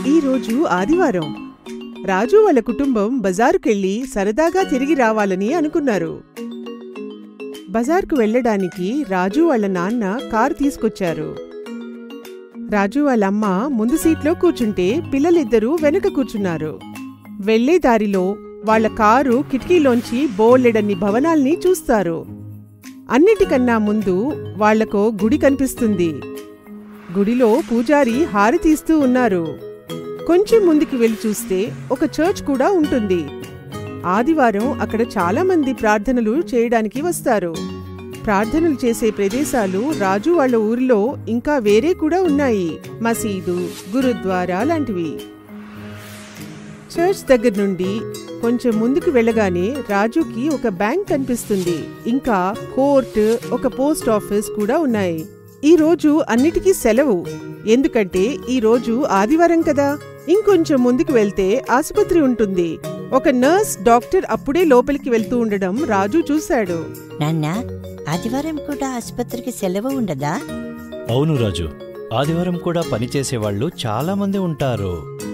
ఈ రోజు ఆదివారం రాజు వాళ్ళ కుటుంబం బజారుకెళ్ళి సరదాగా తిరిగి రావాలని అనుకున్నారు బజార్కు వెళ్ళడానికి రాజు వాళ్ళ నాన్న కారు తీసుకొచ్చారు రాజు వాళ్ళ అమ్మ ముందు సీట్లో కూర్చుంటే పిల్లలిద్దరూ వెనుక కూర్చున్నారు వెళ్లే దారిలో వాళ్ళ కారు కిటికీలోంచి బోలెడన్ని భవనాల్ని చూస్తారు అన్నిటికన్నా ముందు వాళ్లకో గుడి కనిపిస్తుంది గుడిలో పూజారి హారి తీస్తూ ఉన్నారు కొంచెం ముందుకు వెళ్లి చూస్తే ఒక చర్చ్ కూడా ఉంటుంది ఆదివారం అక్కడ చాలా మంది ప్రార్థనలు చేయడానికి వస్తారు ప్రార్థనలు చేసే ప్రదేశాలు రాజు వాళ్ళ ఊరిలో ఇంకా వేరే కూడా ఉన్నాయి మసీదు గురుద్వారా లాంటివి చర్చ్ దగ్గర నుండి కొంచెం ముందుకు వెళ్ళగానే రాజుకి ఒక బ్యాంక్ కనిపిస్తుంది ఇంకా కోర్ట్ ఒక పోస్ట్ ఆఫీస్ కూడా ఉన్నాయి ఈ రోజు అన్నిటికీ సెలవు ఎందుకంటే ఈ రోజు ఆదివారం కదా ఇంకొంచెం ముందుకు వెళ్తే ఆసుపత్రి ఉంటుంది ఒక నర్స్ డాక్టర్ అప్పుడే లోపలికి వెళ్తూ ఉండడం రాజు చూశాడు నాన్న ఆదివారం కూడా ఆసుపత్రికి సెలవు ఉండదా అవును రాజు ఆదివారం కూడా పనిచేసేవాళ్ళు చాలా మంది ఉంటారు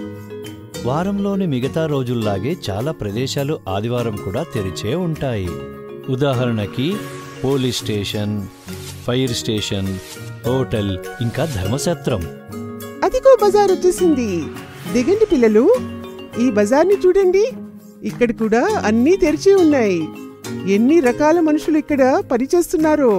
వారంలోని మిగతా రోజుల్లాగే చాలా ప్రదేశాలు ఆదివారం కూడా తెరిచే ఉంటాయి ఉదాహరణకి police station fire station hotel ఇంకా ధర్మసత్రం అదిగో బజార్ వచ్చేసింది దిగండి పిల్లలు ఈ బజార్ని చూడండి ఇక్కడ కూడా అన్నీ తెరిచి ఉన్నాయి ఎన్ని రకాల మనుషులు ఇక్కడ పనిచేస్తున్నారో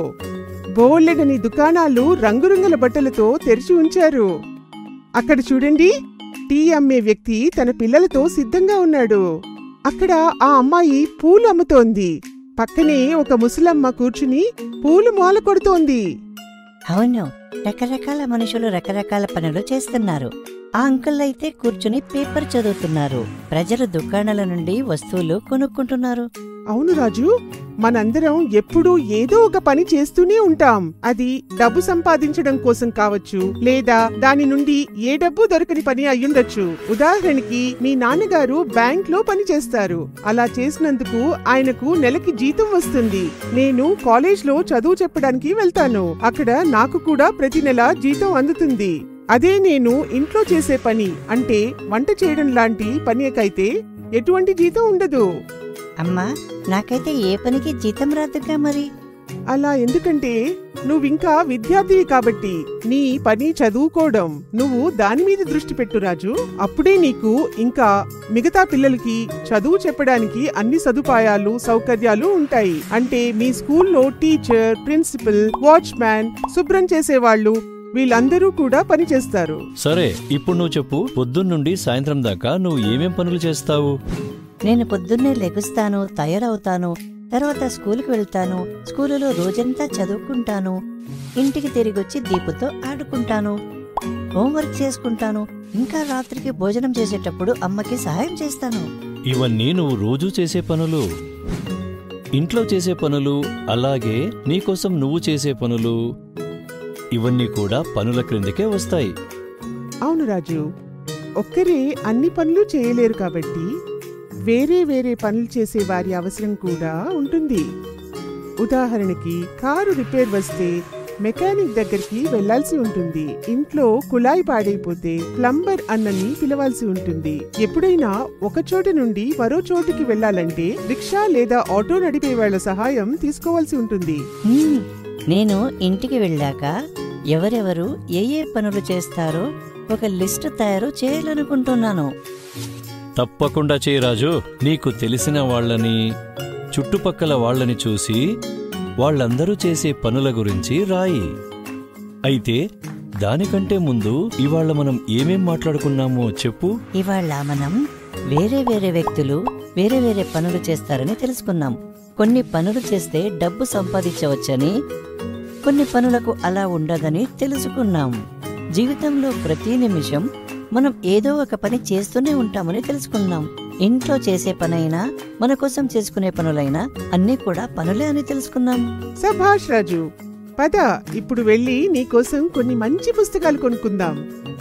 బోలెడని దుకాణాలు రంగురంగుల బట్టలతో తెరిచి ఉంచారు అక్కడ చూడండి టీ అమ్మే వ్యక్తి తన పిల్లలతో సిద్ధంగా ఉన్నాడు అక్కడ ఆ అమ్మాయి పూలు అమ్ముతోంది పక్కనే ఒక ముసలమ్మ కూర్చుని పూలు మాల కొడుతోంది అవును రకరకాల మనుషులు రకరకాల పనులు చేస్తున్నారు ఆ అంకుల్ అయితే కూర్చుని పేపర్ చదువుతున్నారు ప్రజలు దుకాణాల నుండి వస్తువులు కొనుక్కుంటున్నారు అవును రాజు మనందరం ఎప్పుడూ ఏదో ఒక పని చేస్తూనే ఉంటాం అది డబ్బు సంపాదించడం కోసం కావచ్చు లేదా దాని నుండి ఏ డబ్బు దొరకని పని అయ్యుండొచ్చు ఉదాహరణకి మీ నాన్నగారు బ్యాంక్ లో పని చేస్తారు అలా చేసినందుకు ఆయనకు నెలకి జీతం వస్తుంది నేను కాలేజ్ లో చదువు చెప్పడానికి వెళ్తాను అక్కడ నాకు కూడా ప్రతి నెల జీతం అందుతుంది అదే నేను ఇంట్లో చేసే పని అంటే వంట చేయడం లాంటి పనికైతే ఎటువంటి జీతం ఉండదు అమ్మా నాకైతే ఏ పనికి జీతం రాదుగా మరి అలా ఎందుకంటే నువ్వింకా విద్యార్థివి కాబట్టి నీ పని చదువుకోవడం నువ్వు దాని మీద దృష్టి పెట్టు రాజు అప్పుడే నీకు ఇంకా మిగతా పిల్లలకి చదువు చెప్పడానికి అన్ని సదుపాయాలు సౌకర్యాలు ఉంటాయి అంటే మీ స్కూల్లో టీచర్ ప్రిన్సిపల్ వాచ్మ్యాన్ శుభ్రం చేసేవాళ్ళు వీళ్ళందరూ కూడా పనిచేస్తారు సరే ఇప్పుడు నువ్వు చెప్పు పొద్దున్నుండి సాయంత్రం దాకా నువ్వు ఏమేం పనులు చేస్తావు నేను పొద్దున్నే లెగుస్తాను తయారవుతాను తర్వాత స్కూల్కి వెళ్తాను స్కూలులో రోజంతా చదువుకుంటాను ఇంటికి తిరిగొచ్చి దీపుతో ఆడుకుంటాను హోంవర్క్ చేసుకుంటాను ఇంకా రాత్రికి భోజనం చేసేటప్పుడు అమ్మకి సహాయం చేస్తాను ఇవన్నీ నువ్వు రోజూ చేసే పనులు ఇంట్లో చేసే పనులు అలాగే నీకోసం నువ్వు చేసే పనులు ఇవన్నీ కూడా పనుల క్రిందకే వస్తాయి అవును రాజు ఒక్కరే అన్ని పనులు చేయలేరు కాబట్టి వేరే వేరే పనులు చేసే వారి అవసరం కూడా ఉంటుంది ఉదాహరణకి కారు రిపేర్ వస్తే మెకానిక్ దగ్గరికి వెళ్లాల్సి ఉంటుంది ఇంట్లో కుళాయి పాడైపోతే ప్లంబర్ అన్నని పిలవాల్సి ఉంటుంది ఎప్పుడైనా ఒక చోట నుండి మరో చోటుకి వెళ్లాలంటే రిక్షా లేదా ఆటో నడిపే వాళ్ళ సహాయం తీసుకోవాల్సి ఉంటుంది హ్మ్, నేను ఇంటికి వెళ్ళాక ఎవరెవరు ఏ ఏ పనులు చేస్తారో ఒక లిస్టు తయారు చేయాలనుకుంటున్నాను తప్పకుండా చేయరాజు నీకు తెలిసిన వాళ్ళని చుట్టుపక్కల వాళ్ళని చూసి వాళ్ళందరూ చేసే పనుల గురించి రాయి అయితే దానికంటే ముందు ఇవాళ మనం ఏమేం మాట్లాడుకున్నామో చెప్పు ఇవాళ మనం వేరే వేరే వ్యక్తులు వేరే వేరే పనులు చేస్తారని తెలుసుకున్నాం కొన్ని పనులు చేస్తే డబ్బు సంపాదించవచ్చని కొన్ని పనులకు అలా ఉండదని తెలుసుకున్నాం జీవితంలో ప్రతి నిమిషం మనం ఏదో ఒక పని చేస్తూనే ఉంటామని తెలుసుకున్నాం ఇంట్లో చేసే పనైనా మన కోసం చేసుకునే పనులైనా అన్నీ కూడా పనులే అని తెలుసుకున్నాం సభాష్ రాజు పద ఇప్పుడు వెళ్ళి నీకోసం కొన్ని మంచి పుస్తకాలు కొనుక్కుందాం